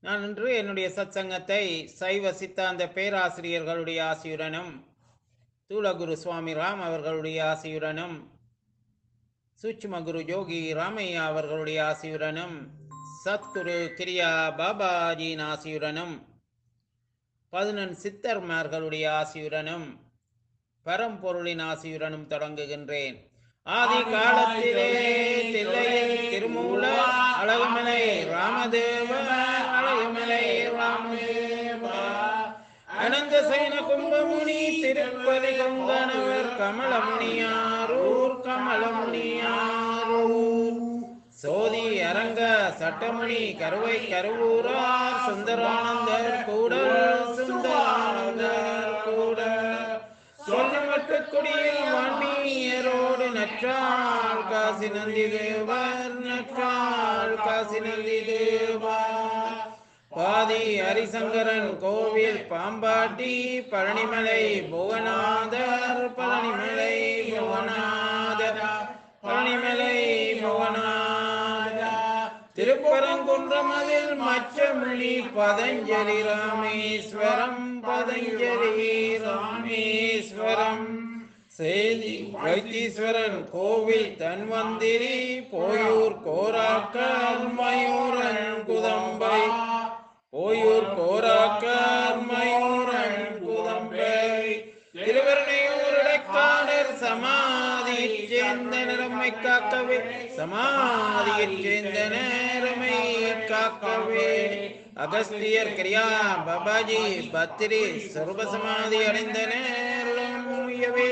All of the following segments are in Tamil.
நான் இன்று என்னுடைய சத்சங்கத்தை சைவ சித்தாந்த பேராசிரியர்களுடைய ஆசியுடனும் தூளகுரு சுவாமி ராம் அவர்களுடைய ஆசியுடனும் சூட்சும குரு யோகி ராமையா அவர்களுடைய ஆசியுடனும் சத்குரு கிரியா பாபாஜியின் ஆசியுடனும் பதினெண் சித்தர்மார்களுடைய ஆசியுடனும் பரம்பொருளின் ஆசியுடனும் தொடங்குகின்றேன் ஆதி காலத்திலே தில்லையில் திருமூல அழகுமலை ராமதேவ அழகுமலை ராமதேவா அனந்த சைன கும்பமுனி திருப்பதி கொங்கணவர் கமலமுனியாரூர் கமலமுனியாரூர் சோதி அரங்க சட்டமணி கருவை கருவூரார் சுந்தரானந்தர் கூட சுந்தரானந்தர் கூட சொல்லப்பட்ட குடியில் வான்மீயரோடு நற்றாள் காசி நந்தி தேவர் நற்றாள் காசி நந்தி தேவா பாதி ஹரிசங்கரன் கோவில் பாம்பாட்டி பழனிமலை புவனாதர் பழனிமலை புவனாதர் பழனிமலை புவனாதர் திருப்பரங்குன்றமதில் மற்ற மொழி பதஞ்சலி ராமேஸ்வரம் பதஞ்சலி ராமேஸ்வரம் சேதி வைத்தீஸ்வரன் கோவில் தன்வந்திரி போயூர் கோராக்கர் மயூரன் குதம்பை போயூர் கோராக்கர் மயூரன் குதம்பை திருவருணையூர் இடைக்காடர் சமாதியில் சேர்ந்த நிறமை காக்கவே சமாதியில் சேர்ந்த நேரமை காக்கவே அகஸ்தியர் கிரியா பாபாஜி பத்திரி சர்வ சமாதி அடைந்த நேரம் உயவே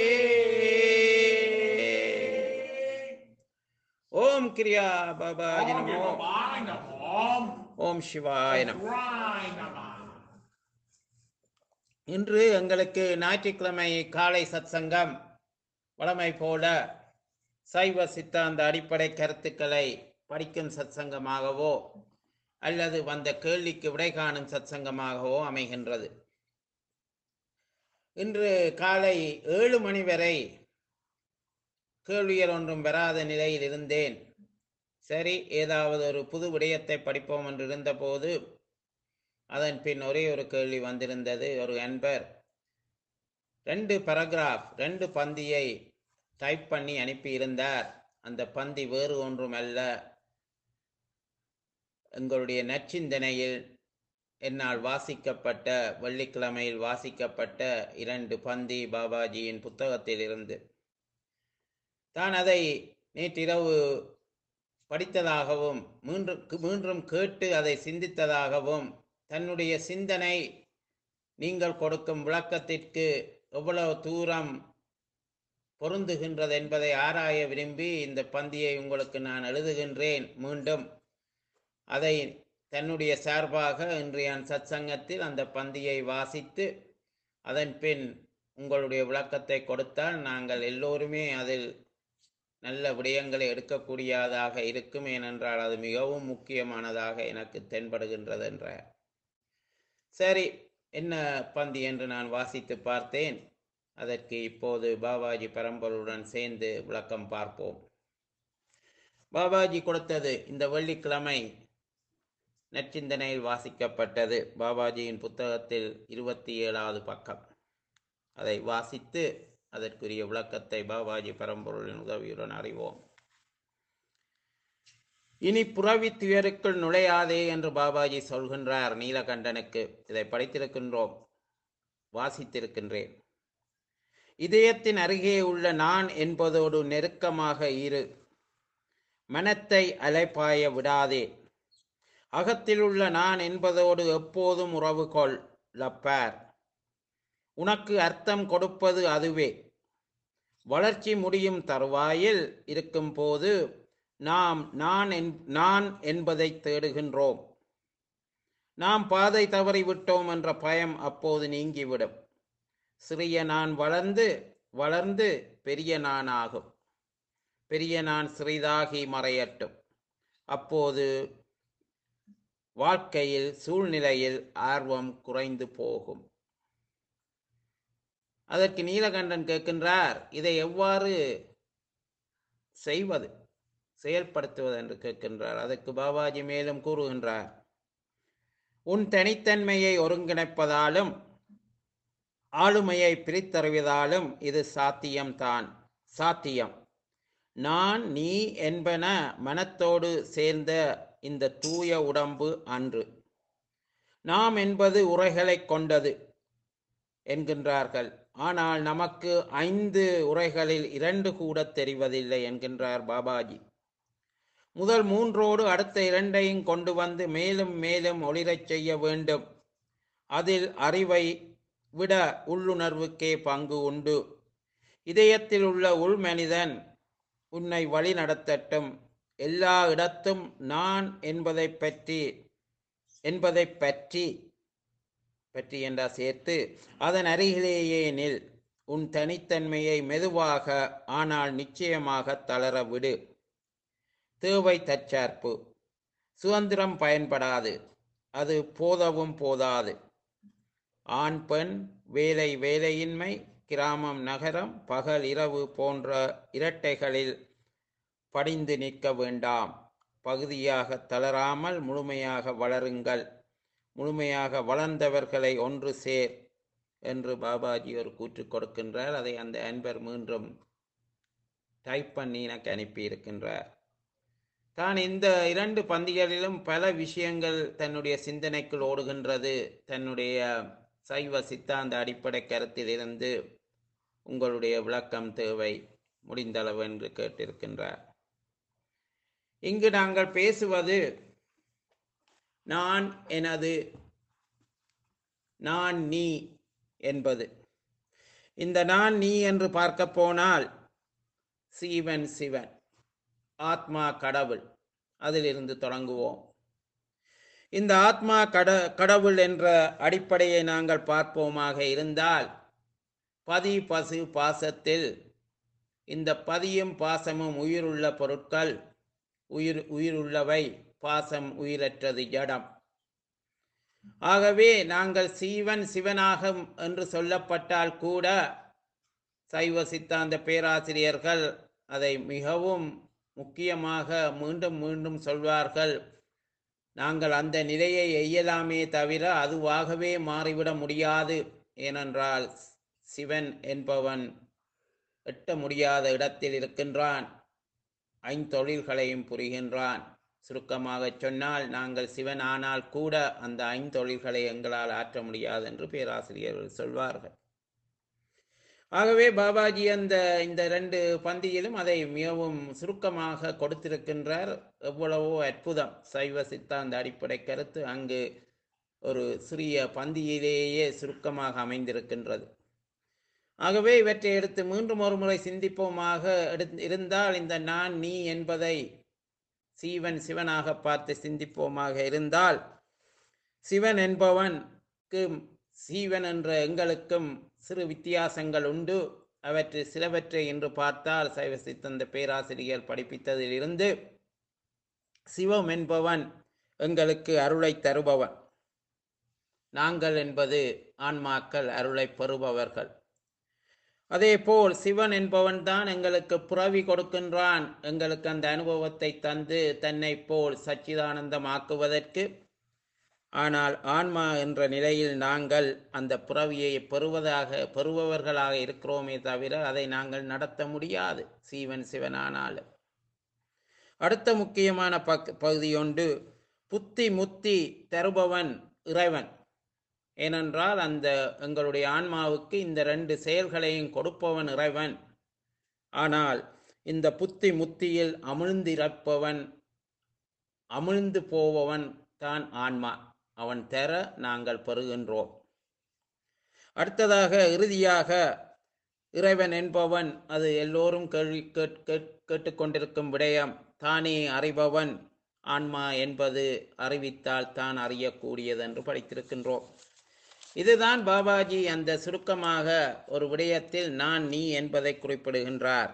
ஓம் கிரியா பாபாஜி நமோ ஓம் சிவாய நமோ இன்று எங்களுக்கு ஞாயிற்றுக்கிழமை காலை சத்சங்கம் வழமை போல சைவ சித்தாந்த அடிப்படை கருத்துக்களை படிக்கும் சத்சங்கமாகவோ அல்லது வந்த கேள்விக்கு விடை காணும் சத்சங்கமாகவோ அமைகின்றது இன்று காலை ஏழு மணி வரை கேள்வியர் ஒன்றும் வராத நிலையில் இருந்தேன் சரி ஏதாவது ஒரு புது விடயத்தை படிப்போம் என்று இருந்தபோது அதன் பின் ஒரே ஒரு கேள்வி வந்திருந்தது ஒரு அன்பர் ரெண்டு பரகிராஃப் ரெண்டு பந்தியை டைப் பண்ணி அனுப்பியிருந்தார் அந்த பந்தி வேறு ஒன்றும் அல்ல எங்களுடைய நச்சிந்தனையில் என்னால் வாசிக்கப்பட்ட வெள்ளிக்கிழமையில் வாசிக்கப்பட்ட இரண்டு பந்தி பாபாஜியின் புத்தகத்தில் இருந்து தான் அதை நேற்றிரவு படித்ததாகவும் மீண்டும் மீண்டும் கேட்டு அதை சிந்தித்ததாகவும் தன்னுடைய சிந்தனை நீங்கள் கொடுக்கும் விளக்கத்திற்கு எவ்வளவு தூரம் பொருந்துகின்றது என்பதை ஆராய விரும்பி இந்த பந்தியை உங்களுக்கு நான் எழுதுகின்றேன் மீண்டும் அதை தன்னுடைய சார்பாக இன்றைய சத்சங்கத்தில் அந்த பந்தியை வாசித்து அதன் பின் உங்களுடைய விளக்கத்தை கொடுத்தால் நாங்கள் எல்லோருமே அதில் நல்ல விடயங்களை எடுக்கக்கூடியதாக இருக்கும் ஏனென்றால் அது மிகவும் முக்கியமானதாக எனக்கு தென்படுகின்றது என்ற சரி என்ன பந்தி என்று நான் வாசித்து பார்த்தேன் அதற்கு இப்போது பாபாஜி பரம்பருடன் சேர்ந்து விளக்கம் பார்ப்போம் பாபாஜி கொடுத்தது இந்த வெள்ளிக்கிழமை நற்சிந்தனையில் வாசிக்கப்பட்டது பாபாஜியின் புத்தகத்தில் இருபத்தி ஏழாவது பக்கம் அதை வாசித்து அதற்குரிய விளக்கத்தை பாபாஜி பரம்பொருளின் உதவியுடன் அறிவோம் இனி புறவி துயருக்குள் நுழையாதே என்று பாபாஜி சொல்கின்றார் நீலகண்டனுக்கு இதை படித்திருக்கின்றோம் வாசித்திருக்கின்றேன் இதயத்தின் அருகே உள்ள நான் என்பதோடு நெருக்கமாக இரு மனத்தை அலைப்பாய விடாதே அகத்தில் உள்ள நான் என்பதோடு எப்போதும் உறவு கொள் லப்பார் உனக்கு அர்த்தம் கொடுப்பது அதுவே வளர்ச்சி முடியும் தருவாயில் இருக்கும்போது நாம் நான் என் நான் என்பதை தேடுகின்றோம் நாம் பாதை தவறிவிட்டோம் என்ற பயம் அப்போது நீங்கிவிடும் சிறிய நான் வளர்ந்து வளர்ந்து பெரிய நான் ஆகும் பெரிய நான் சிறிதாகி மறையட்டும் அப்போது வாழ்க்கையில் சூழ்நிலையில் ஆர்வம் குறைந்து போகும் அதற்கு நீலகண்டன் கேட்கின்றார் இதை எவ்வாறு செய்வது செயல்படுத்துவது என்று கேட்கின்றார் அதற்கு பாபாஜி மேலும் கூறுகின்றார் உன் தனித்தன்மையை ஒருங்கிணைப்பதாலும் ஆளுமையை பிரித்தறிவதாலும் இது சாத்தியம்தான் சாத்தியம் நான் நீ என்பன மனத்தோடு சேர்ந்த இந்த தூய உடம்பு அன்று நாம் என்பது உரைகளைக் கொண்டது என்கின்றார்கள் ஆனால் நமக்கு ஐந்து உரைகளில் இரண்டு கூட தெரிவதில்லை என்கின்றார் பாபாஜி முதல் மூன்றோடு அடுத்த இரண்டையும் கொண்டு வந்து மேலும் மேலும் ஒளிரச் செய்ய வேண்டும் அதில் அறிவை விட உள்ளுணர்வுக்கே பங்கு உண்டு இதயத்தில் உள்ள உள் மனிதன் உன்னை வழி நடத்தட்டும் எல்லா இடத்தும் நான் என்பதை பற்றி என்பதை பற்றி பற்றி என்றா சேர்த்து அதன் அருகிலேயே நில் உன் தனித்தன்மையை மெதுவாக ஆனால் நிச்சயமாக தளர விடு தேவை தற்சார்பு சுதந்திரம் பயன்படாது அது போதவும் போதாது ஆண் பெண் வேலை வேலையின்மை கிராமம் நகரம் பகல் இரவு போன்ற இரட்டைகளில் படிந்து நிற்க வேண்டாம் பகுதியாக தளராமல் முழுமையாக வளருங்கள் முழுமையாக வளர்ந்தவர்களை ஒன்று சேர் என்று பாபாஜி ஒரு கூற்று கொடுக்கின்றார் அதை அந்த அன்பர் மீண்டும் டைப் பண்ணி எனக்கு அனுப்பியிருக்கின்றார் தான் இந்த இரண்டு பந்திகளிலும் பல விஷயங்கள் தன்னுடைய சிந்தனைக்குள் ஓடுகின்றது தன்னுடைய சைவ சித்தாந்த அடிப்படை கருத்திலிருந்து உங்களுடைய விளக்கம் தேவை முடிந்தளவு என்று கேட்டிருக்கின்றார் இங்கு நாங்கள் பேசுவது நான் எனது நான் நீ என்பது இந்த நான் நீ என்று பார்க்க போனால் சீவன் சிவன் ஆத்மா கடவுள் அதிலிருந்து தொடங்குவோம் இந்த ஆத்மா கட கடவுள் என்ற அடிப்படையை நாங்கள் பார்ப்போமாக இருந்தால் பதி பசு பாசத்தில் இந்த பதியும் பாசமும் உயிருள்ள பொருட்கள் உயிர் உயிருள்ளவை பாசம் உயிரற்றது ஜடம் ஆகவே நாங்கள் சீவன் சிவனாகும் என்று சொல்லப்பட்டால் கூட சைவ சித்தாந்த பேராசிரியர்கள் அதை மிகவும் முக்கியமாக மீண்டும் மீண்டும் சொல்வார்கள் நாங்கள் அந்த நிலையை எய்யலாமே தவிர அதுவாகவே மாறிவிட முடியாது ஏனென்றால் சிவன் என்பவன் எட்ட முடியாத இடத்தில் இருக்கின்றான் ஐந்தொழில்களையும் புரிகின்றான் சுருக்கமாக சொன்னால் நாங்கள் சிவன் ஆனால் கூட அந்த ஐந்தொழில்களை எங்களால் ஆற்ற முடியாது என்று பேராசிரியர்கள் சொல்வார்கள் ஆகவே பாபாஜி அந்த இந்த ரெண்டு பந்தியிலும் அதை மிகவும் சுருக்கமாக கொடுத்திருக்கின்றார் எவ்வளவோ அற்புதம் சைவ சித்தாந்த அடிப்படை கருத்து அங்கு ஒரு சிறிய பந்தியிலேயே சுருக்கமாக அமைந்திருக்கின்றது ஆகவே இவற்றை எடுத்து மீண்டும் ஒரு முறை சிந்திப்போமாக எடுத்து இருந்தால் இந்த நான் நீ என்பதை சீவன் சிவனாக பார்த்து சிந்திப்போமாக இருந்தால் சிவன் என்பவனுக்கு சீவன் என்ற எங்களுக்கும் சிறு வித்தியாசங்கள் உண்டு அவற்றில் சிலவற்றை என்று பார்த்தால் சைவ சித்தந்த பேராசிரியர் படிப்பித்ததிலிருந்து சிவம் என்பவன் எங்களுக்கு அருளை தருபவன் நாங்கள் என்பது ஆன்மாக்கள் அருளை பெறுபவர்கள் அதேபோல் சிவன் என்பவன் தான் எங்களுக்கு புறவி கொடுக்கின்றான் எங்களுக்கு அந்த அனுபவத்தை தந்து தன்னை போல் சச்சிதானந்தமாக்குவதற்கு ஆனால் ஆன்மா என்ற நிலையில் நாங்கள் அந்த புறவியை பெறுவதாக பெறுபவர்களாக இருக்கிறோமே தவிர அதை நாங்கள் நடத்த முடியாது சீவன் சிவனானாலும் அடுத்த முக்கியமான பக் பகுதி ஒன்று புத்தி முத்தி தருபவன் இறைவன் ஏனென்றால் அந்த எங்களுடைய ஆன்மாவுக்கு இந்த ரெண்டு செயல்களையும் கொடுப்பவன் இறைவன் ஆனால் இந்த புத்தி முத்தியில் அமிழ்ந்திருப்பவன் அமிழ்ந்து போபவன் தான் ஆன்மா அவன் தர நாங்கள் பெறுகின்றோம் அடுத்ததாக இறுதியாக இறைவன் என்பவன் அது எல்லோரும் கேள்வி கேட் கேட் கேட்டுக்கொண்டிருக்கும் விடயம் தானே அறிபவன் ஆன்மா என்பது அறிவித்தால் தான் அறியக்கூடியது என்று படித்திருக்கின்றோம் இதுதான் பாபாஜி அந்த சுருக்கமாக ஒரு விடயத்தில் நான் நீ என்பதை குறிப்பிடுகின்றார்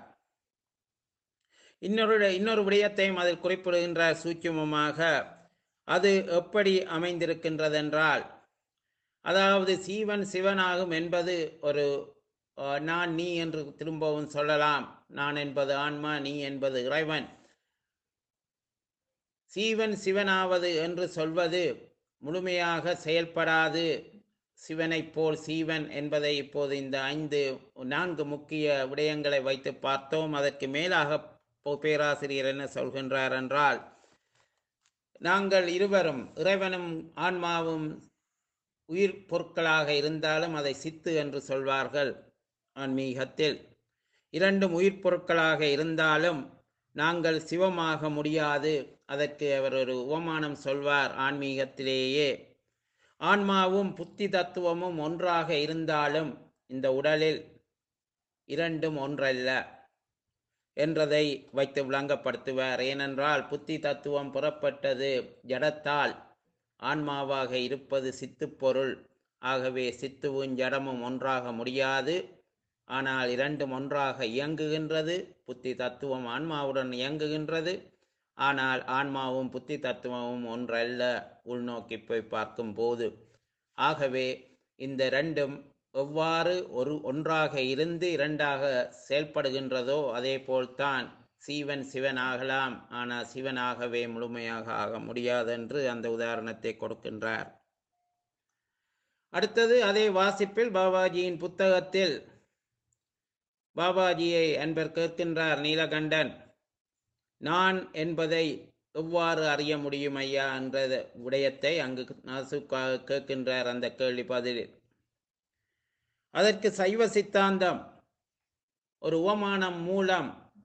இன்னொரு இன்னொரு விடயத்தையும் அதில் குறிப்பிடுகின்றார் சூட்சுமமாக அது எப்படி அமைந்திருக்கின்றதென்றால் அதாவது சீவன் சிவனாகும் என்பது ஒரு அஹ், நான் நீ என்று திரும்பவும் சொல்லலாம் நான் என்பது ஆன்மா நீ என்பது இறைவன் சீவன் சிவனாவது என்று சொல்வது முழுமையாக செயல்படாது சிவனைப் போல் சீவன் என்பதை இப்போது இந்த ஐந்து நான்கு முக்கிய விடயங்களை வைத்து பார்த்தோம் அதற்கு மேலாக போ- பேராசிரியர் என்ன சொல்கின்றார் என்றால் நாங்கள் இருவரும் இறைவனும் ஆன்மாவும் உயிர் பொருட்களாக இருந்தாலும் அதை சித்து என்று சொல்வார்கள் ஆன்மீகத்தில் இரண்டும் உயிர் பொருட்களாக இருந்தாலும் நாங்கள் சிவமாக முடியாது அதற்கு அவர் ஒரு உவமானம் சொல்வார் ஆன்மீகத்திலேயே ஆன்மாவும் புத்தி தத்துவமும் ஒன்றாக இருந்தாலும் இந்த உடலில் இரண்டும் ஒன்றல்ல என்றதை வைத்து விளங்கப்படுத்துவார் ஏனென்றால் புத்தி தத்துவம் புறப்பட்டது ஜடத்தால் ஆன்மாவாக இருப்பது சித்துப்பொருள் ஆகவே சித்துவும் ஜடமும் ஒன்றாக முடியாது ஆனால் இரண்டும் ஒன்றாக இயங்குகின்றது புத்தி தத்துவம் ஆன்மாவுடன் இயங்குகின்றது ஆனால் ஆன்மாவும் புத்தி தத்துவமும் ஒன்றல்ல உள்நோக்கி போய் பார்க்கும் போது ஆகவே இந்த ரெண்டும் எவ்வாறு ஒரு ஒன்றாக இருந்து இரண்டாக செயல்படுகின்றதோ அதே போல்தான் சீவன் சிவனாகலாம் ஆனால் சிவனாகவே முழுமையாக ஆக முடியாதென்று அந்த உதாரணத்தை கொடுக்கின்றார் அடுத்தது அதே வாசிப்பில் பாபாஜியின் புத்தகத்தில் பாபாஜியை அன்பர் கேட்கின்றார் நீலகண்டன் நான் என்பதை எவ்வாறு அறிய முடியும் ஐயா என்ற விடயத்தை அங்கு நாசுக்காக கேட்கின்றார் அந்த கேள்வி பதிலில் அதற்கு சைவ சித்தாந்தம் ஒரு உவமானம் மூலம்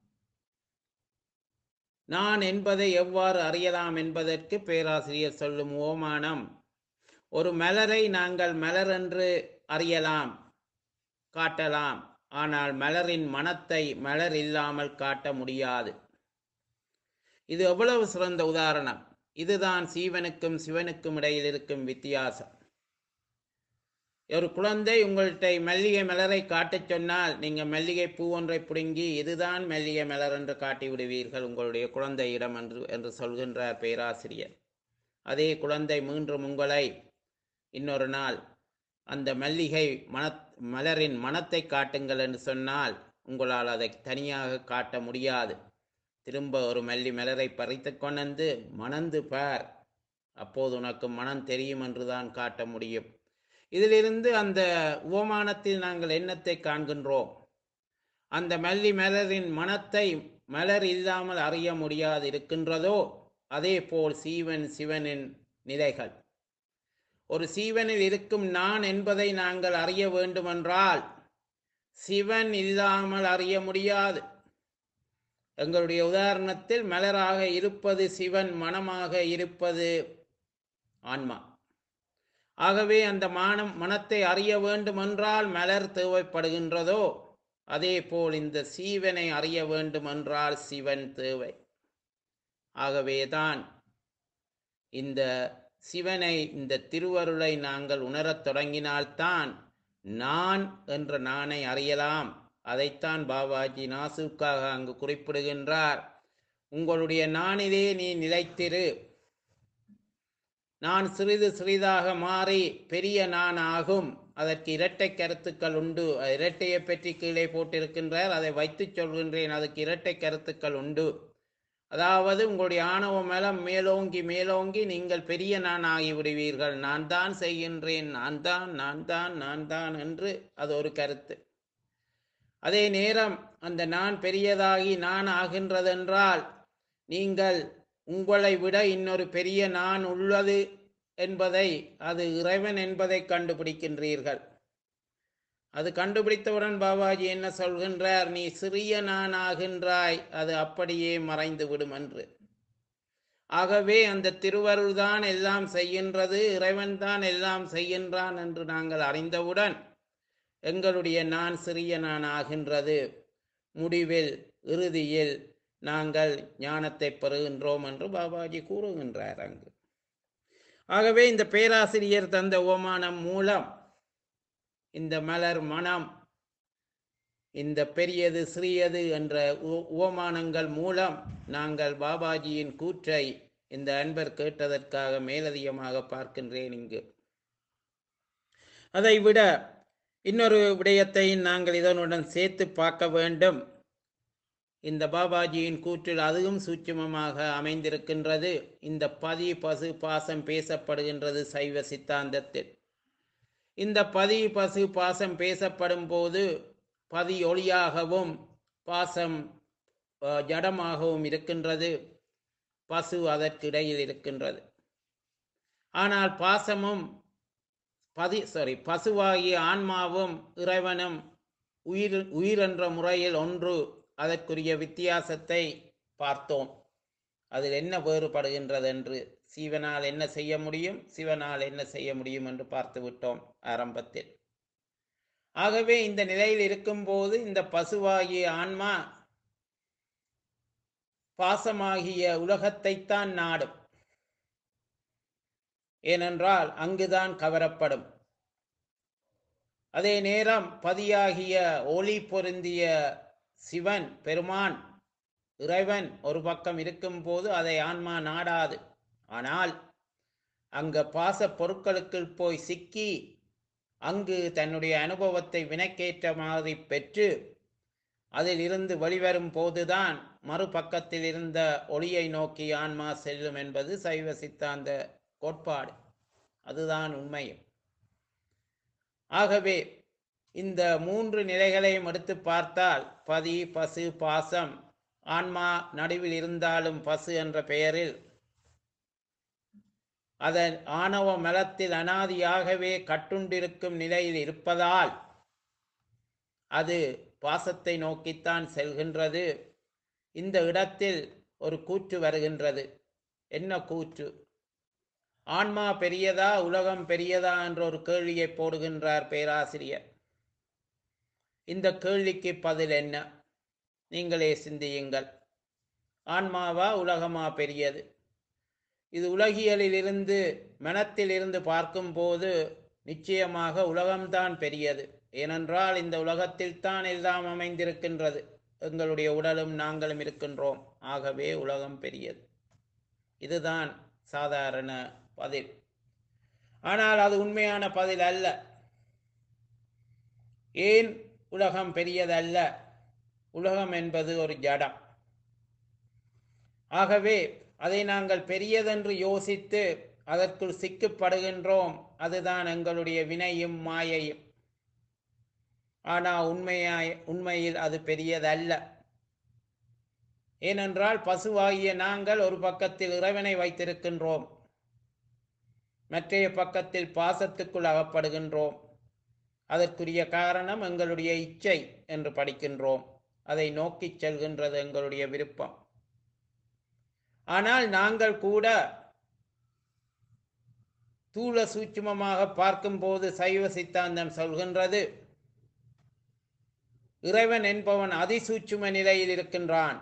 நான் என்பதை எவ்வாறு அறியலாம் என்பதற்கு பேராசிரியர் சொல்லும் உவமானம் ஒரு மலரை நாங்கள் மலர் என்று அறியலாம் காட்டலாம் ஆனால் மலரின் மனத்தை மலர் இல்லாமல் காட்ட முடியாது இது எவ்வளவு சிறந்த உதாரணம் இதுதான் சீவனுக்கும் சிவனுக்கும் இடையில் இருக்கும் வித்தியாசம் ஒரு குழந்தை உங்கள்கிட்ட மல்லிகை மலரை காட்டச் சொன்னால் நீங்க மல்லிகை பூ ஒன்றை பிடுங்கி இதுதான் மல்லிகை மலர் என்று காட்டி விடுவீர்கள் உங்களுடைய குழந்தையிடம் என்று என்று சொல்கின்றார் பேராசிரியர் அதே குழந்தை மீண்டும் உங்களை இன்னொரு நாள் அந்த மல்லிகை மன மலரின் மனத்தை காட்டுங்கள் என்று சொன்னால் உங்களால் அதை தனியாக காட்ட முடியாது திரும்ப ஒரு மல்லி மலரை பறித்து கொண்டு மணந்து பார் அப்போது உனக்கு மனம் தெரியும் என்றுதான் காட்ட முடியும் இதிலிருந்து அந்த உவமானத்தில் நாங்கள் என்னத்தை காண்கின்றோம் அந்த மல்லி மலரின் மனத்தை மலர் இல்லாமல் அறிய முடியாது இருக்கின்றதோ அதே போல் சீவன் சிவனின் நிலைகள் ஒரு சீவனில் இருக்கும் நான் என்பதை நாங்கள் அறிய வேண்டுமென்றால் சிவன் இல்லாமல் அறிய முடியாது எங்களுடைய உதாரணத்தில் மலராக இருப்பது சிவன் மனமாக இருப்பது ஆன்மா ஆகவே அந்த மானம் மனத்தை அறிய வேண்டுமென்றால் மலர் தேவைப்படுகின்றதோ அதே போல் இந்த சீவனை அறிய வேண்டுமென்றால் சிவன் தேவை ஆகவேதான் இந்த சிவனை இந்த திருவருளை நாங்கள் உணரத் தொடங்கினால்தான் நான் என்ற நானை அறியலாம் அதைத்தான் பாபாஜி நாசுக்காக அங்கு குறிப்பிடுகின்றார் உங்களுடைய நானிலே நீ நிலைத்திரு நான் சிறிது சிறிதாக மாறி பெரிய நான் ஆகும் அதற்கு இரட்டை கருத்துக்கள் உண்டு இரட்டையை பற்றி கீழே போட்டிருக்கின்றார் அதை வைத்துச் சொல்கின்றேன் அதுக்கு இரட்டை கருத்துக்கள் உண்டு அதாவது உங்களுடைய ஆணவ மேலம் மேலோங்கி மேலோங்கி நீங்கள் பெரிய நான் ஆகிவிடுவீர்கள் நான் தான் செய்கின்றேன் நான் தான் நான் தான் நான் தான் என்று அது ஒரு கருத்து அதே நேரம் அந்த நான் பெரியதாகி நான் ஆகின்றதென்றால் நீங்கள் உங்களை விட இன்னொரு பெரிய நான் உள்ளது என்பதை அது இறைவன் என்பதை கண்டுபிடிக்கின்றீர்கள் அது கண்டுபிடித்தவுடன் பாபாஜி என்ன சொல்கின்றார் நீ சிறிய நான் ஆகின்றாய் அது அப்படியே மறைந்து விடும் என்று ஆகவே அந்த திருவருள் தான் எல்லாம் செய்கின்றது இறைவன் தான் எல்லாம் செய்கின்றான் என்று நாங்கள் அறிந்தவுடன் எங்களுடைய நான் சிறிய நான் ஆகின்றது முடிவில் இறுதியில் நாங்கள் ஞானத்தை பெறுகின்றோம் என்று பாபாஜி கூறுகின்றார் அங்கு ஆகவே இந்த பேராசிரியர் தந்த ஓமானம் மூலம் இந்த மலர் மனம் இந்த பெரியது சிறியது என்ற உவமானங்கள் மூலம் நாங்கள் பாபாஜியின் கூற்றை இந்த அன்பர் கேட்டதற்காக மேலதிகமாக பார்க்கின்றேன் இங்கு அதைவிட இன்னொரு விடயத்தை நாங்கள் இதனுடன் சேர்த்து பார்க்க வேண்டும் இந்த பாபாஜியின் கூற்றில் அதுவும் சூட்சுமமாக அமைந்திருக்கின்றது இந்த பதி பசு பாசம் பேசப்படுகின்றது சைவ சித்தாந்தத்தில் இந்த பதி பசு பாசம் பேசப்படும் போது பதி ஒளியாகவும் பாசம் அஹ், ஜடமாகவும் இருக்கின்றது பசு அதற்கு இடையில் இருக்கின்றது ஆனால் பாசமும் பதி சாரி பசுவாகிய ஆன்மாவும் இறைவனும் உயிர் உயிர் என்ற முறையில் ஒன்று அதற்குரிய வித்தியாசத்தை பார்த்தோம் அதில் என்ன வேறுபடுகின்றது என்று சீவனால் என்ன செய்ய முடியும் சிவனால் என்ன செய்ய முடியும் என்று பார்த்து விட்டோம் ஆரம்பத்தில் ஆகவே இந்த நிலையில் இருக்கும்போது இந்த பசுவாகிய ஆன்மா பாசமாகிய உலகத்தைத்தான் நாடும் ஏனென்றால் அங்குதான் கவரப்படும் அதே நேரம் பதியாகிய ஒளி பொருந்திய சிவன் பெருமான் இறைவன் ஒரு பக்கம் இருக்கும்போது அதை ஆன்மா நாடாது ஆனால் அங்க பாச பொருட்களுக்குள் போய் சிக்கி அங்கு தன்னுடைய அனுபவத்தை வினைக்கேற்ற மாதிரி பெற்று அதில் இருந்து வெளிவரும் போதுதான் மறுபக்கத்தில் இருந்த ஒளியை நோக்கி ஆன்மா செல்லும் என்பது சைவ சித்தாந்த கோட்பாடு அதுதான் உண்மையும் ஆகவே இந்த மூன்று நிலைகளையும் எடுத்து பார்த்தால் பதி பசு பாசம் ஆன்மா நடுவில் இருந்தாலும் பசு என்ற பெயரில் அதன் ஆணவ மலத்தில் அனாதியாகவே கட்டுண்டிருக்கும் நிலையில் இருப்பதால் அது பாசத்தை நோக்கித்தான் செல்கின்றது இந்த இடத்தில் ஒரு கூற்று வருகின்றது என்ன கூற்று ஆன்மா பெரியதா உலகம் பெரியதா என்ற ஒரு கேள்வியை போடுகின்றார் பேராசிரியர் இந்த கேள்விக்கு பதில் என்ன நீங்களே சிந்தியுங்கள் ஆன்மாவா உலகமா பெரியது இது உலகியலிலிருந்து மனத்திலிருந்து பார்க்கும்போது நிச்சயமாக உலகம்தான் பெரியது ஏனென்றால் இந்த உலகத்தில் தான் எல்லாம் அமைந்திருக்கின்றது எங்களுடைய உடலும் நாங்களும் இருக்கின்றோம் ஆகவே உலகம் பெரியது இதுதான் சாதாரண பதில் ஆனால் அது உண்மையான பதில் அல்ல ஏன் உலகம் பெரியதல்ல உலகம் என்பது ஒரு ஜடம் ஆகவே அதை நாங்கள் பெரியதென்று யோசித்து அதற்குள் சிக்கப்படுகின்றோம் அதுதான் எங்களுடைய வினையும் மாயையும் ஆனால் உண்மையாய் உண்மையில் அது பெரியதல்ல ஏனென்றால் பசுவாகிய நாங்கள் ஒரு பக்கத்தில் இறைவனை வைத்திருக்கின்றோம் மற்றைய பக்கத்தில் பாசத்துக்குள் அகப்படுகின்றோம் அதற்குரிய காரணம் எங்களுடைய இச்சை என்று படிக்கின்றோம் அதை நோக்கிச் செல்கின்றது எங்களுடைய விருப்பம் ஆனால் நாங்கள் கூட தூள சூட்சுமமாக பார்க்கும்போது சைவ சித்தாந்தம் சொல்கின்றது இறைவன் என்பவன் அதிசூட்சும நிலையில் இருக்கின்றான்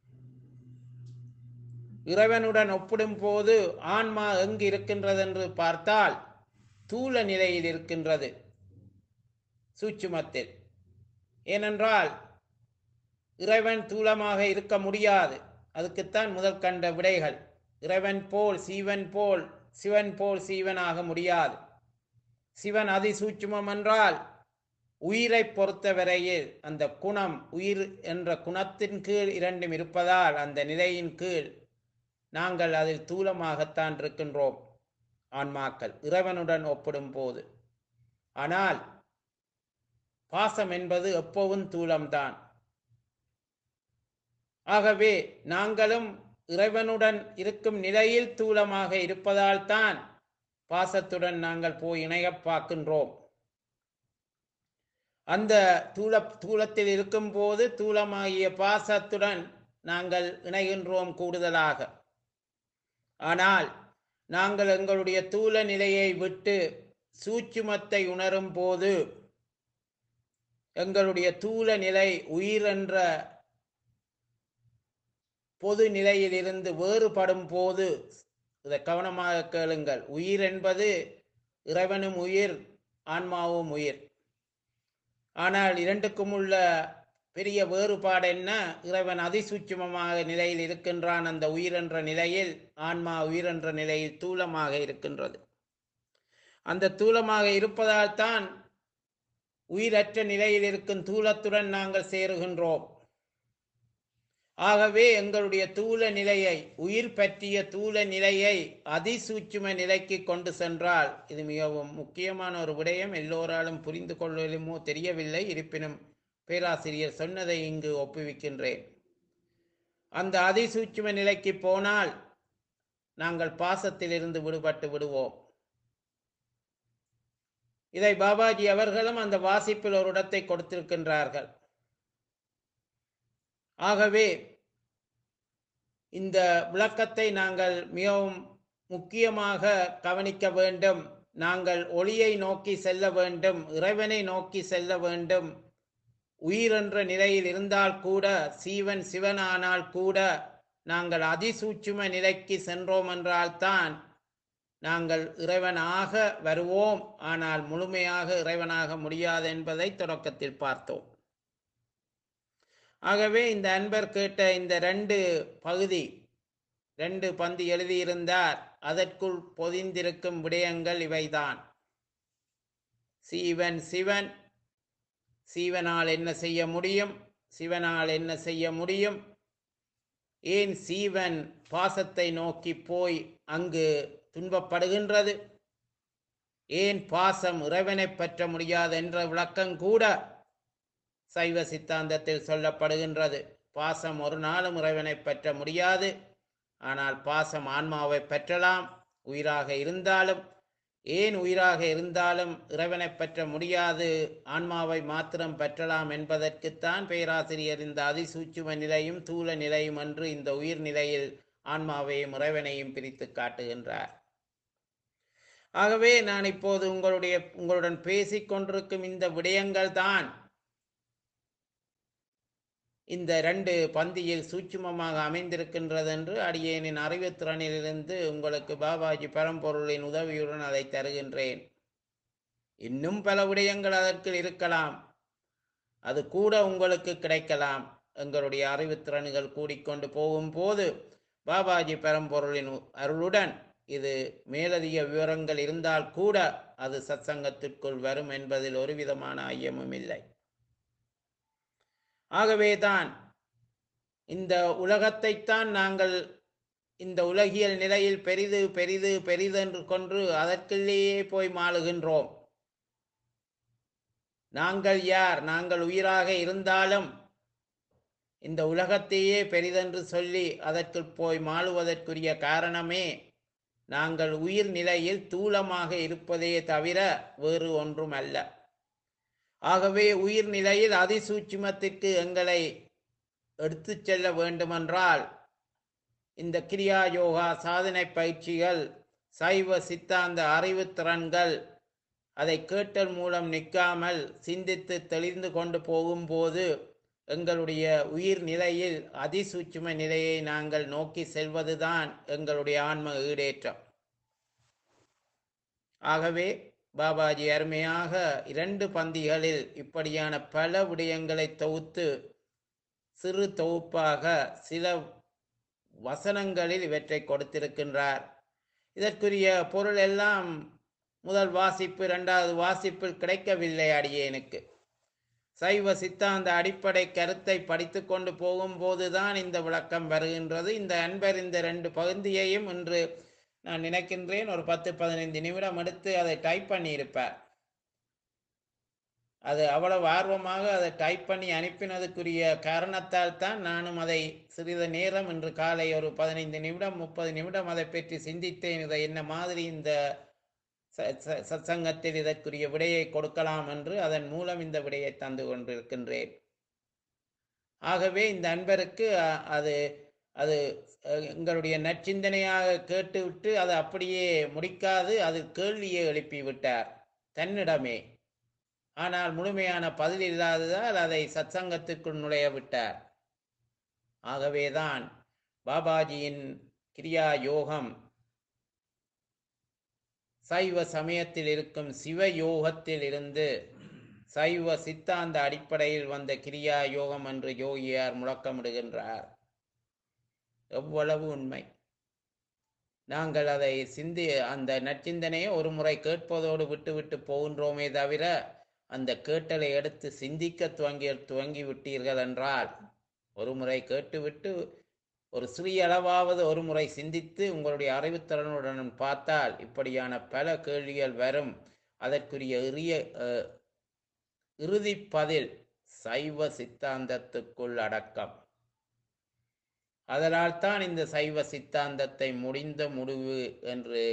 இறைவனுடன் ஒப்பிடும் போது ஆன்மா எங்கு இருக்கின்றது என்று பார்த்தால் தூல நிலையில் இருக்கின்றது சூட்சுமத்தில் ஏனென்றால் இறைவன் தூலமாக இருக்க முடியாது அதுக்குத்தான் முதல் கண்ட விடைகள் இறைவன் போல் சீவன் போல் சிவன் போல் சீவனாக முடியாது சிவன் அதிசூட்சுமம் என்றால் உயிரை பொறுத்தவரையில் அந்த குணம் உயிர் என்ற குணத்தின் கீழ் இரண்டும் இருப்பதால் அந்த நிலையின் கீழ் நாங்கள் அதில் தூலமாகத்தான் இருக்கின்றோம் ஆன்மாக்கள் இறைவனுடன் ஒப்பிடும் போது ஆனால் பாசம் என்பது எப்பவும் தூலம்தான் ஆகவே நாங்களும் இறைவனுடன் இருக்கும் நிலையில் தூலமாக இருப்பதால் தான் பாசத்துடன் நாங்கள் போய் இணையப் பார்க்கின்றோம் அந்த தூள தூளத்தில் இருக்கும்போது தூளமாகிய பாசத்துடன் நாங்கள் இணைகின்றோம் கூடுதலாக ஆனால் நாங்கள் எங்களுடைய தூல நிலையை விட்டு சூட்சுமத்தை உணரும் போது எங்களுடைய தூல நிலை உயிர் என்ற பொது நிலையிலிருந்து வேறுபடும் போது இதை கவனமாக கேளுங்கள் உயிர் என்பது இறைவனும் உயிர் ஆன்மாவும் உயிர் ஆனால் இரண்டுக்கும் உள்ள பெரிய வேறுபாடு என்ன இறைவன் அதிசூட்சுமமாக நிலையில் இருக்கின்றான் அந்த உயிர் என்ற நிலையில் ஆன்மா உயிர் என்ற நிலையில் தூலமாக இருக்கின்றது அந்த தூலமாக இருப்பதால் தான் உயிரற்ற நிலையில் இருக்கும் தூலத்துடன் நாங்கள் சேருகின்றோம் ஆகவே எங்களுடைய தூல நிலையை உயிர் பற்றிய தூல நிலையை அதிசூட்சும நிலைக்கு கொண்டு சென்றால் இது மிகவும் முக்கியமான ஒரு விடயம் எல்லோராலும் புரிந்து கொள்ளலுமோ தெரியவில்லை இருப்பினும் பேராசிரியர் சொன்னதை இங்கு ஒப்புவிக்கின்றேன் அந்த அதிசூட்சும நிலைக்கு போனால் நாங்கள் பாசத்திலிருந்து விடுபட்டு விடுவோம் இதை பாபாஜி அவர்களும் அந்த வாசிப்பில் ஒரு இடத்தை கொடுத்திருக்கின்றார்கள் ஆகவே இந்த விளக்கத்தை நாங்கள் மிகவும் முக்கியமாக கவனிக்க வேண்டும் நாங்கள் ஒளியை நோக்கி செல்ல வேண்டும் இறைவனை நோக்கி செல்ல வேண்டும் உயிர் என்ற நிலையில் இருந்தால் கூட சீவன் சிவனானால் கூட நாங்கள் அதிசூட்சும நிலைக்கு சென்றோம் என்றால்தான் நாங்கள் இறைவனாக வருவோம் ஆனால் முழுமையாக இறைவனாக முடியாது என்பதை தொடக்கத்தில் பார்த்தோம் ஆகவே இந்த அன்பர் கேட்ட இந்த ரெண்டு பகுதி ரெண்டு பந்தி எழுதியிருந்தார் அதற்குள் பொதிந்திருக்கும் விடயங்கள் இவைதான் சீவன் சிவன் சீவனால் என்ன செய்ய முடியும் சிவனால் என்ன செய்ய முடியும் ஏன் சீவன் பாசத்தை நோக்கி போய் அங்கு துன்பப்படுகின்றது ஏன் பாசம் இறைவனை பற்ற முடியாது என்ற விளக்கம் கூட சைவ சித்தாந்தத்தில் சொல்லப்படுகின்றது பாசம் ஒரு நாளும் இறைவனை பற்ற முடியாது ஆனால் பாசம் ஆன்மாவை பெற்றலாம் உயிராக இருந்தாலும் ஏன் உயிராக இருந்தாலும் இறைவனை பற்ற முடியாது ஆன்மாவை மாத்திரம் பெற்றலாம் என்பதற்குத்தான் பேராசிரியர் இந்த அதிசூட்சும நிலையும் தூல நிலையும் என்று இந்த உயிர் நிலையில் ஆன்மாவையும் இறைவனையும் பிரித்து காட்டுகின்றார் ஆகவே நான் இப்போது உங்களுடைய உங்களுடன் பேசிக் கொண்டிருக்கும் இந்த விடயங்கள் தான் இந்த ரெண்டு பந்தியில் சூட்சுமமாக அமைந்திருக்கின்றது என்று அடியேனின் அறிவுத்திறனிலிருந்து உங்களுக்கு பாபாஜி பரம்பொருளின் உதவியுடன் அதை தருகின்றேன் இன்னும் பல விடயங்கள் அதற்கு இருக்கலாம் அது கூட உங்களுக்கு கிடைக்கலாம் எங்களுடைய அறிவுத்திறன்கள் கூடிக்கொண்டு போகும்போது பாபாஜி பரம்பொருளின் அருளுடன் இது மேலதிக விவரங்கள் இருந்தால் கூட அது சத்சங்கத்திற்குள் வரும் என்பதில் ஒரு விதமான ஐயமும் இல்லை ஆகவேதான் இந்த உலகத்தைத்தான் நாங்கள் இந்த உலகியல் நிலையில் பெரிது பெரிது பெரிதென்று கொன்று அதற்குள்ளேயே போய் மாளுகின்றோம் நாங்கள் யார் நாங்கள் உயிராக இருந்தாலும் இந்த உலகத்தையே பெரிதென்று சொல்லி அதற்குள் போய் மாளுவதற்குரிய காரணமே நாங்கள் உயிர் நிலையில் தூலமாக இருப்பதே தவிர வேறு ஒன்றும் அல்ல ஆகவே உயிர் நிலையில் அதிசூட்சுமத்திற்கு எங்களை எடுத்து செல்ல வேண்டுமென்றால் இந்த கிரியா யோகா சாதனை பயிற்சிகள் சைவ சித்தாந்த அறிவு திறன்கள் அதை கேட்டல் மூலம் நிற்காமல் சிந்தித்து தெளிந்து கொண்டு போகும்போது எங்களுடைய உயிர் நிலையில் அதிசூட்சும நிலையை நாங்கள் நோக்கி செல்வதுதான் எங்களுடைய ஆன்ம ஈடேற்றம் ஆகவே பாபாஜி அருமையாக இரண்டு பந்திகளில் இப்படியான பல விடயங்களை தொகுத்து சிறு தொகுப்பாக சில வசனங்களில் இவற்றை கொடுத்திருக்கின்றார் இதற்குரிய பொருள் எல்லாம் முதல் வாசிப்பு இரண்டாவது வாசிப்பில் கிடைக்கவில்லை அடியேனுக்கு சைவ சித்தாந்த அடிப்படை கருத்தை படித்து கொண்டு போகும்போதுதான் இந்த விளக்கம் வருகின்றது இந்த அன்பர் இந்த ரெண்டு பகுதியையும் இன்று நான் நினைக்கின்றேன் ஒரு பத்து பதினைந்து நிமிடம் எடுத்து அதை டைப் பண்ணியிருப்பார் அது அவ்வளவு ஆர்வமாக அதை டைப் பண்ணி அனுப்பினதுக்குரிய காரணத்தால் தான் நானும் அதை சிறிது நேரம் இன்று காலை ஒரு பதினைந்து நிமிடம் முப்பது நிமிடம் அதை பற்றி சிந்தித்தேன் இதை என்ன மாதிரி இந்த சத்சங்கத்தில் இதற்குரிய விடையை கொடுக்கலாம் என்று அதன் மூலம் இந்த விடையை தந்து கொண்டிருக்கின்றேன் ஆகவே இந்த அன்பருக்கு அது அது எங்களுடைய நற்சிந்தனையாக கேட்டுவிட்டு அதை அப்படியே முடிக்காது அது கேள்வியை எழுப்பி விட்டார் தன்னிடமே ஆனால் முழுமையான பதில் இல்லாததால் அதை சத்சங்கத்துக்குள் நுழைய விட்டார் ஆகவேதான் பாபாஜியின் கிரியா யோகம் சைவ சமயத்தில் இருக்கும் சிவ யோகத்தில் இருந்து சைவ சித்தாந்த அடிப்படையில் வந்த கிரியா யோகம் என்று யோகியார் முழக்கமிடுகின்றார் எவ்வளவு உண்மை நாங்கள் அதை சிந்தி அந்த நற்சிந்தனையை ஒரு முறை கேட்பதோடு விட்டு விட்டு போகின்றோமே தவிர அந்த கேட்டலை எடுத்து சிந்திக்க துவங்கி துவங்கி விட்டீர்கள் என்றால் ஒரு முறை கேட்டுவிட்டு ஒரு சிறிய அளவாவது ஒரு முறை சிந்தித்து உங்களுடைய அறிவுத்திறனுடன் பார்த்தால் இப்படியான பல கேள்விகள் வரும் அதற்குரிய இறுதிய அஹ், இறுதி பதில் சைவ சித்தாந்தத்துக்குள் அடக்கம் அதனால் தான் இந்த சைவ சித்தாந்தத்தை முடிந்த முடிவு என்று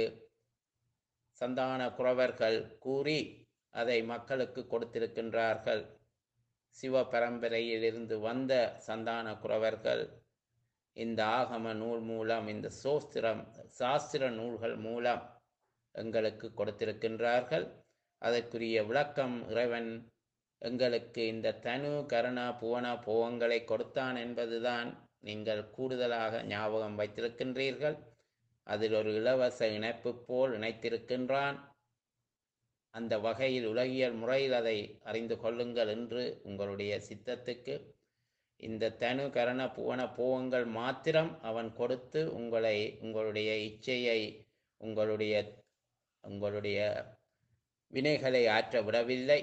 சந்தான குறவர்கள் கூறி அதை மக்களுக்கு கொடுத்திருக்கின்றார்கள் சிவ பரம்பரையிலிருந்து வந்த சந்தான குறவர்கள் இந்த ஆகம நூல் மூலம் இந்த சோஸ்திரம் சாஸ்திர நூல்கள் மூலம் எங்களுக்கு கொடுத்திருக்கின்றார்கள் அதற்குரிய விளக்கம் இறைவன் எங்களுக்கு இந்த தனு கருணா புவன போகங்களை கொடுத்தான் என்பதுதான் நீங்கள் கூடுதலாக ஞாபகம் வைத்திருக்கின்றீர்கள் அதில் ஒரு இலவச இணைப்பு போல் இணைத்திருக்கின்றான் அந்த வகையில் உலகியல் முறையில் அதை அறிந்து கொள்ளுங்கள் என்று உங்களுடைய சித்தத்துக்கு இந்த தனு கரண புவன போகங்கள் மாத்திரம் அவன் கொடுத்து உங்களை உங்களுடைய இச்சையை உங்களுடைய உங்களுடைய வினைகளை ஆற்ற விடவில்லை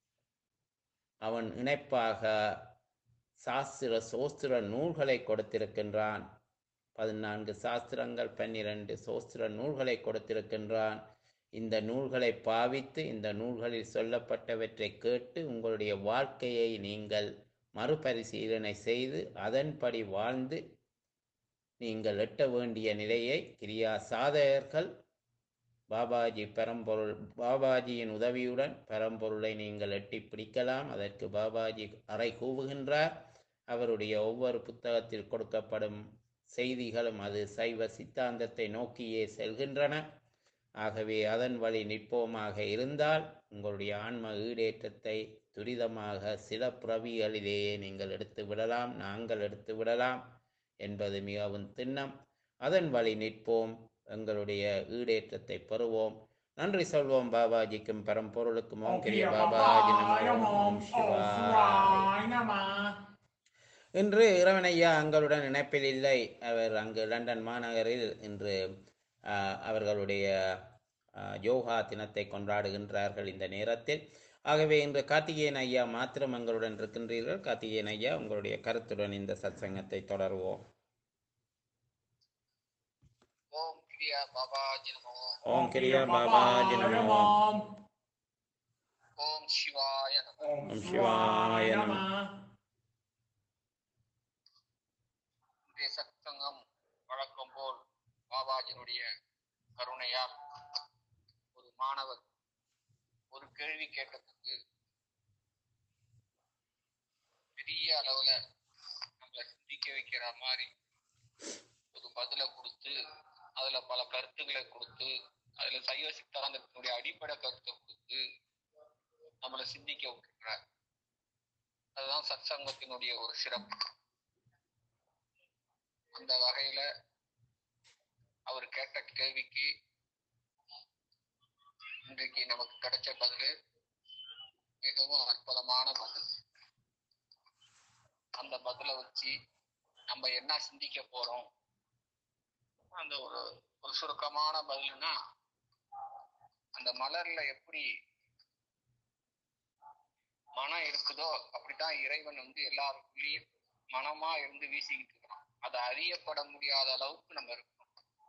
அவன் இணைப்பாக சாஸ்திர சோஸ்திர நூல்களை கொடுத்திருக்கின்றான் பதினான்கு சாஸ்திரங்கள் பன்னிரண்டு சோஸ்திர நூல்களை கொடுத்திருக்கின்றான் இந்த நூல்களை பாவித்து இந்த நூல்களில் சொல்லப்பட்டவற்றை கேட்டு உங்களுடைய வாழ்க்கையை நீங்கள் மறுபரிசீலனை செய்து அதன்படி வாழ்ந்து நீங்கள் எட்ட வேண்டிய நிலையை கிரியா சாதகர்கள் பாபாஜி பரம்பொருள் பாபாஜியின் உதவியுடன் பரம்பொருளை நீங்கள் எட்டி பிடிக்கலாம் அதற்கு பாபாஜி அறை கூவுகின்றார் அவருடைய ஒவ்வொரு புத்தகத்தில் கொடுக்கப்படும் செய்திகளும் அது சைவ சித்தாந்தத்தை நோக்கியே செல்கின்றன ஆகவே அதன் வழி நிற்போமாக இருந்தால் உங்களுடைய ஆன்ம ஈடேற்றத்தை துரிதமாக சில பிறவிகளிலேயே நீங்கள் எடுத்து விடலாம் நாங்கள் எடுத்து விடலாம் என்பது மிகவும் திண்ணம் அதன் வழி நிற்போம் எங்களுடைய ஈடேற்றத்தை பெறுவோம் நன்றி சொல்வோம் பாபாஜிக்கும் பரம்பொருளுக்கும் ஓம் கிரிய பாபாஜி நமோ ஓம் சிவாய் இன்று இறைவனையா எங்களுடன் இணைப்பில் இல்லை அவர் அங்கு லண்டன் மாநகரில் இன்று ஆஹ், அவர்களுடைய ஆஹ், யோகா தினத்தை கொண்டாடுகின்றார்கள் இந்த நேரத்தில் ஆகவே இன்று கார்த்திகேயன் ஐயா மாத்திரம் எங்களுடன் இருக்கின்றீர்கள் கார்த்திகேயன் ஐயா உங்களுடைய கருத்துடன் இந்த சத்சங்கத்தை தொடருவோம் ஓம் கிரியா பாபாஜி நமோ ஓம் கிரியா பாபாஜி நமோ ஓம் சிவாய நமோ ஓம் சிவாய நம இன்றைய சத்சங்கம் வழக்கம் போல் பாபாஜினுடைய கருணையால் ஒரு மாணவர் ஒரு கேள்வி கேட்டதுக்கு பெரிய அளவுல நம்மளை சிந்திக்க வைக்கிற மாதிரி ஒரு பதிலை கொடுத்து அதுல பல கருத்துக்களை கொடுத்து அதுல சைவ சித்தாந்தத்தினுடைய அடிப்படை கருத்தை கொடுத்து நம்மளை சிந்திக்க விட்டுறார் அதுதான் சத்சங்கத்தினுடைய ஒரு சிறப்பு அந்த வகையில அவர் கேட்ட கேள்விக்கு இன்றைக்கு நமக்கு கிடைச்ச பதில் மிகவும் அற்புதமான பதில் அந்த பதிலை வச்சு நம்ம என்ன சிந்திக்க போறோம் அந்த ஒரு ஒரு சுருக்கமான பதில்னா அந்த மலர்ல எப்படி மனம் இருக்குதோ அப்படித்தான் இறைவன் வந்து எல்லாருக்குள்ளேயும் மனமா இருந்து வீசிக்கிட்டு இருக்கிறான் அதை அறியப்பட முடியாத அளவுக்கு நம்ம இருக்கோம்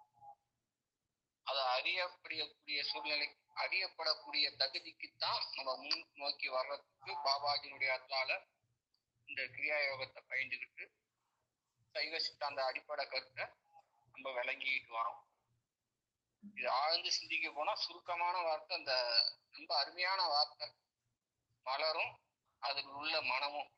அதை அறியப்படக்கூடிய சூழ்நிலை அறியப்படக்கூடிய தகுதிக்குத்தான் நம்ம முன் நோக்கி வர்றதுக்கு பாபாஜினுடைய அருளால இந்த கிரியா யோகத்தை பயின்றுக்கிட்டு சைவ சித்தாந்த அடிப்படை கருத்தை நம்ம விளங்கிட்டு வரோம் இது ஆழ்ந்து சிந்திக்க போனா சுருக்கமான வார்த்தை அந்த ரொம்ப அருமையான வார்த்தை மலரும் அதில் உள்ள மனமும்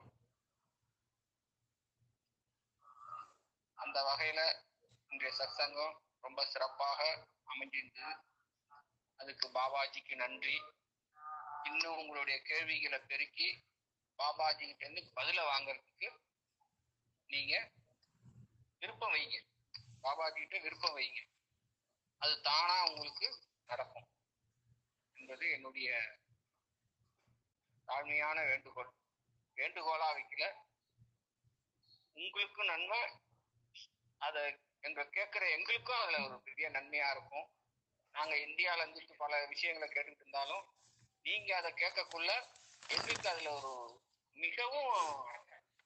அந்த வகையில இன்றைய சத்சங்கம் ரொம்ப சிறப்பாக அமைஞ்சிருந்தது அதுக்கு பாபாஜிக்கு நன்றி இன்னும் உங்களுடைய கேள்விகளை பெருக்கி பாபாஜி கிட்ட இருந்து பதில வாங்குறதுக்கு நீங்க விருப்பம் வைங்க பாபாஜி கிட்ட விருப்பம் வைங்க அது தானா உங்களுக்கு நடக்கும் என்பது என்னுடைய தாழ்மையான வேண்டுகோள் வேண்டுகோளா வைக்கல உங்களுக்கும் நன்மை அத எங்க கேட்கிற எங்களுக்கும் அதுல ஒரு பெரிய நன்மையா இருக்கும் நாங்க இந்தியால இருந்துட்டு பல விஷயங்களை கேட்டுட்டு இருந்தாலும் நீங்க அதை கேட்கக்குள்ள எங்களுக்கு அதுல ஒரு மிகவும்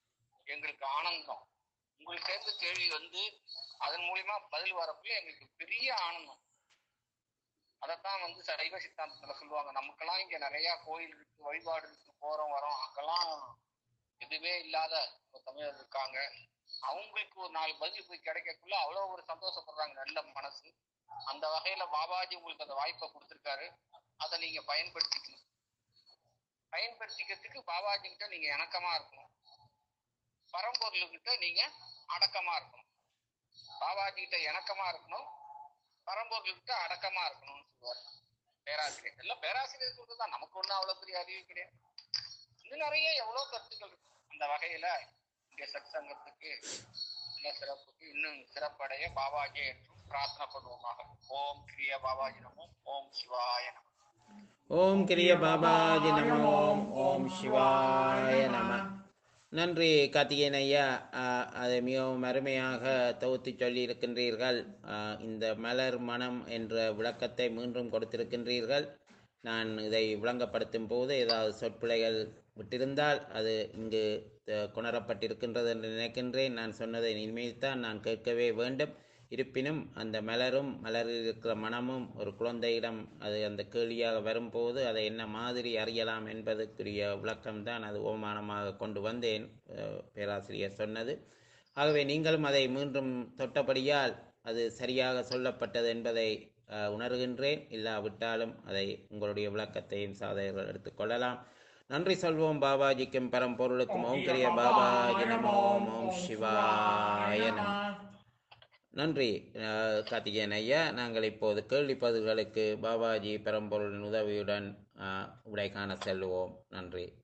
எங்களுக்கு ஆனந்தம் உங்களுக்கு சேர்ந்த கேள்வி வந்து அதன் மூலியமா பதில் வரப்போ எங்களுக்கு பெரிய ஆனந்தம் அதைத்தான் வந்து சைவ சித்தாந்தத்துல சொல்லுவாங்க நமக்கெல்லாம் இங்க நிறைய கோயில் இருக்கு வழிபாடு இருக்கு போறோம் வரோம் அங்கெல்லாம் எதுவுமே இல்லாத ஒரு தமிழர் இருக்காங்க அவங்களுக்கு ஒரு நாலு பதில் போய் கிடைக்கக்குள்ள அவ்வளவு ஒரு சந்தோஷப்படுறாங்க நல்ல மனசு அந்த வகையில பாபாஜி உங்களுக்கு அந்த வாய்ப்பை கொடுத்திருக்காரு அதை நீங்க பயன்படுத்திக்கணும் பயன்படுத்திக்கிறதுக்கு பாபாஜி கிட்ட நீங்க இணக்கமா இருக்கணும் பரம்பொருள்கிட்ட நீங்க அடக்கமா இருக்கணும் பாபாஜி கிட்ட இணக்கமா இருக்கணும் பரம்பொருள்கிட்ட அடக்கமா இருக்கணும்னு சொல்லுவார் பேராசிரியர் எல்லாம் பேராசிரியர் சொல்றதுதான் நமக்கு ஒண்ணும் அவ்வளவு பெரிய அறிவு கிடையாது இன்னும் நிறைய எவ்வளவு கருத்துக்கள் இருக்கு அந்த வகையில இங்க சத்சங்கத்துக்கு நல்ல சிறப்புக்கு இன்னும் சிறப்படைய பாபாஜி என்றும் பிரார்த்தனை பண்ணுவோமாக ஓம் கிரிய பாபாஜி நமோ ஓம் சிவாய நமோ ஓம் கிரிய பாபாஜி நமோ ஓம் சிவாய நம நன்றி கார்த்திகேயன் ஐயா ஆஹ், அதை மிகவும் அருமையாக தொகுத்து சொல்லியிருக்கின்றீர்கள் ஆஹ், இந்த மலர் மனம் என்ற விளக்கத்தை மீண்டும் கொடுத்திருக்கின்றீர்கள் நான் இதை விளங்கப்படுத்தும் போது ஏதாவது சொற்பிழைகள் விட்டிருந்தால் அது இங்கு அஹ், குணரப்பட்டிருக்கின்றது என்று நினைக்கின்றேன் நான் சொன்னதை இனிமேல் தான் நான் கேட்கவே வேண்டும் இருப்பினும் அந்த மலரும் மலரில் இருக்கிற மனமும் ஒரு குழந்தையிடம் அது அந்த கேள்வியாக வரும்போது அதை என்ன மாதிரி அறியலாம் என்பதற்குரிய விளக்கம்தான் அது ஓமானமாக கொண்டு வந்தேன் அஹ், பேராசிரியர் சொன்னது ஆகவே நீங்களும் அதை மீண்டும் தொட்டபடியால் அது சரியாக சொல்லப்பட்டது என்பதை அஹ், உணர்கின்றேன் இல்லாவிட்டாலும் அதை உங்களுடைய விளக்கத்தையும் சாதகர்கள் எடுத்துக்கொள்ளலாம் நன்றி சொல்வோம் பாபாஜிக்கும் பரம்பொருளுக்கும் ஓம் கிரிய பாபாஜி நமோ ஓம் சிவாய நம நன்றி அஹ், கார்த்திகேயன் ஐயா நாங்கள் இப்போது கேள்வி பதில்களுக்கு பாபாஜி பரம்பொருளின் உதவியுடன் அஹ், விடை காண செல்வோம் நன்றி